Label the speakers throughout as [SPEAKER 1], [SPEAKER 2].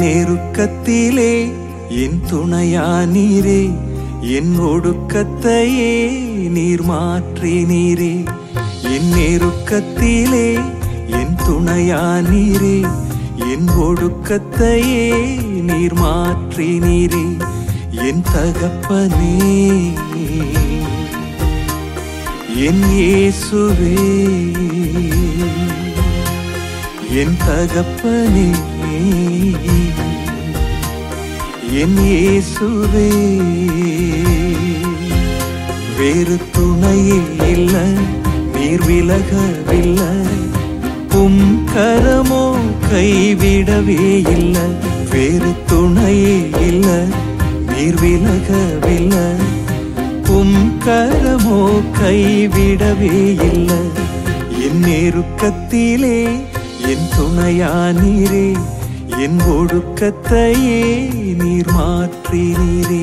[SPEAKER 1] நெருக்கத்திலே என் துணையா நீரே என் ஒடுக்கத்தையே நீர் மாற்றி நீரே என் நெருக்கத்திலே என் துணையா நீரே என் ஒடுக்கத்தையே நீர் மாற்றி நீரே என் தகப்பனே என் இயேசுவே என் தகப்பனே என் இயேசுவே வேறு துணையே இல்ல நீர் விலகவில்லை உம் கரமோ கைவிடவே இல்ல வேறு துணையே இல்ல நீர் விலகவில்லை உம் கரமோ கைவிடவே இல்ல என் நெருக்கத்திலே என் துணையா நீரே என் ஒடுக்கத்தையே நீர் மாற்றி நீரே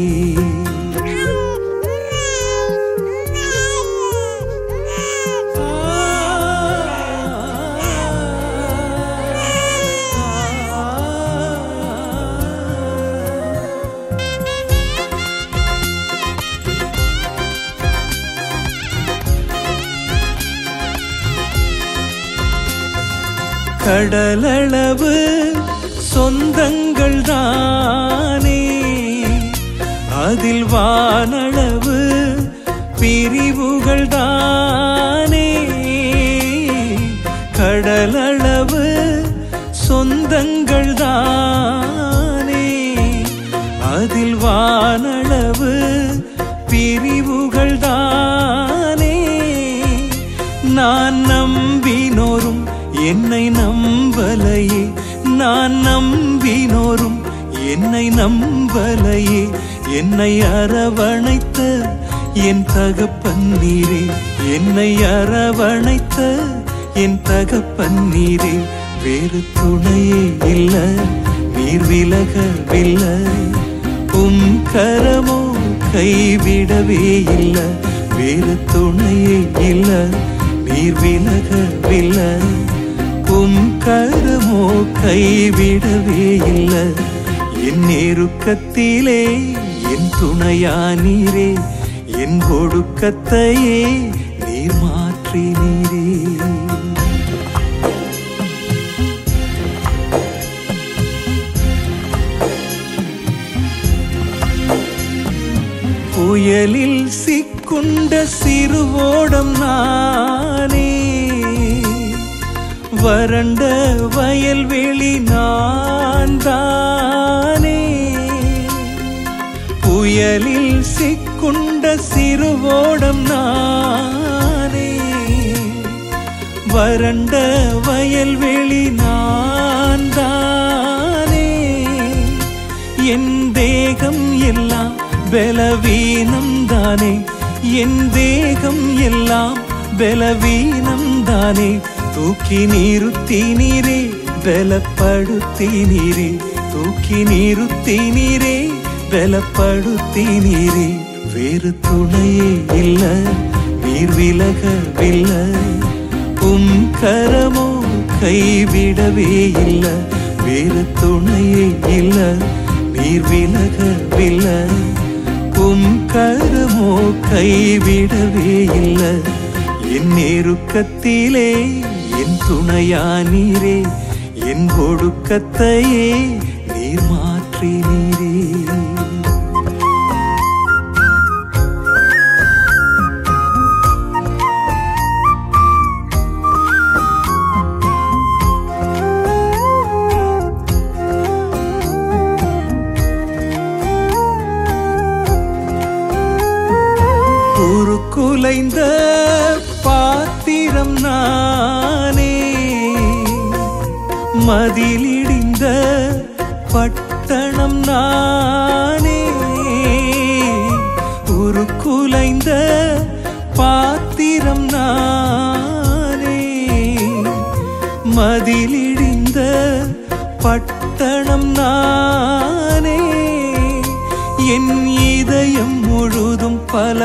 [SPEAKER 1] கடலளவு சொந்தங்கள் தானே அதில் வானளவு பிரிவுகள் தானே கடலளவு சொந்தங்கள் தானே அதில் வானளவு பிரிவுகள் தானே நான் நம்பினோரும் என்னை நம்பலையே நான் நம்பினோரும் என்னை நம்பலையே என்னை அரவணைத்த என் தகப்பன் நீரே என்னை அரவணைத்த என் தகப்பன் நீரே வேறு துணையே இல்ல நீர் விலகவில்லை உம் கரமோ கைவிடவே இல்ல வேறு துணையே இல்ல நீர் விலகவில்லை உம் கரமோ கைவிடவே இல்ல என் நெருக்கத்திலே என் துணையா நீரே என் ஒடுக்கத்தையே நீர் மாற்றி நீரே புயலில் சிக்குண்ட சிறுவோடம் நானே வறண்ட வயல்வெளி நான் தானே புயலில் சிக்குண்ட சிறுவோடம் நானே வறண்ட வயல்வெளி நான் தானே என் தேகம் எல்லாம் பலவீனம் தானே என் தேகம் எல்லாம் பலவீனம் தானே தூக்கி நிறுத்தி நீரே பலப்படுத்தி நீரே தூக்கி நிறுத்தி நீரே பலப்படுத்தி நீரே வேறு துணையே இல்ல நீர் விலகவில்லை உம் கரமோ கைவிடவே இல்ல வேறு துணையே இல்ல நீர் விலகவில்லை உம் கரமோ கைவிடவே இல்ல என் நெருக்கத்திலே என் துணையா நீரே என் ஒடுக்கத்தையே நீர் மாற்றி நீரே உருக்குலைந்த பாத்திரம் நானே மதிலிடிந்த பட்டணம் நானே உருக்குலைந்த பாத்திரம் நானே மதிலிடிந்த பட்டணம் நானே என் இதயம் முழுதும் பல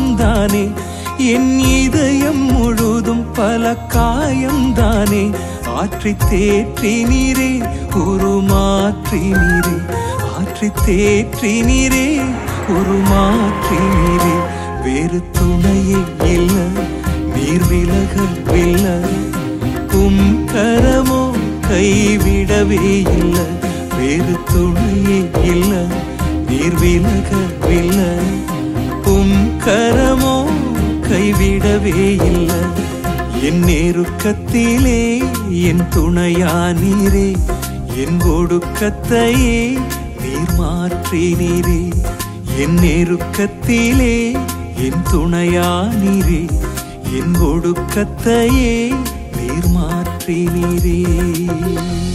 [SPEAKER 1] காயம்தானே என் இதயம் முழுதும் பல காயம்தானே ஆற்றி தேற்றி நீரே உருமாற்றி நீரே ஆற்றி தேற்றி நீரே உருமாற்றி நீரே வேறு துணையே இல்ல நீர் விலகவில்ல உம் கரமோ கைவிடவே இல்ல வேறு துணையே இல்ல நீர் விலகவில்ல உம் கரமோ கைவிடவே இல்ல என் நெருக்கத்திலே என் துணையா நீரே என் ஒடுக்கத்தையே நீர் மாற்றி நீரே என் நெருக்கத்திலே என் துணையா நீரே என் ஒடுக்கத்தையே நீர் மாற்றி நீரே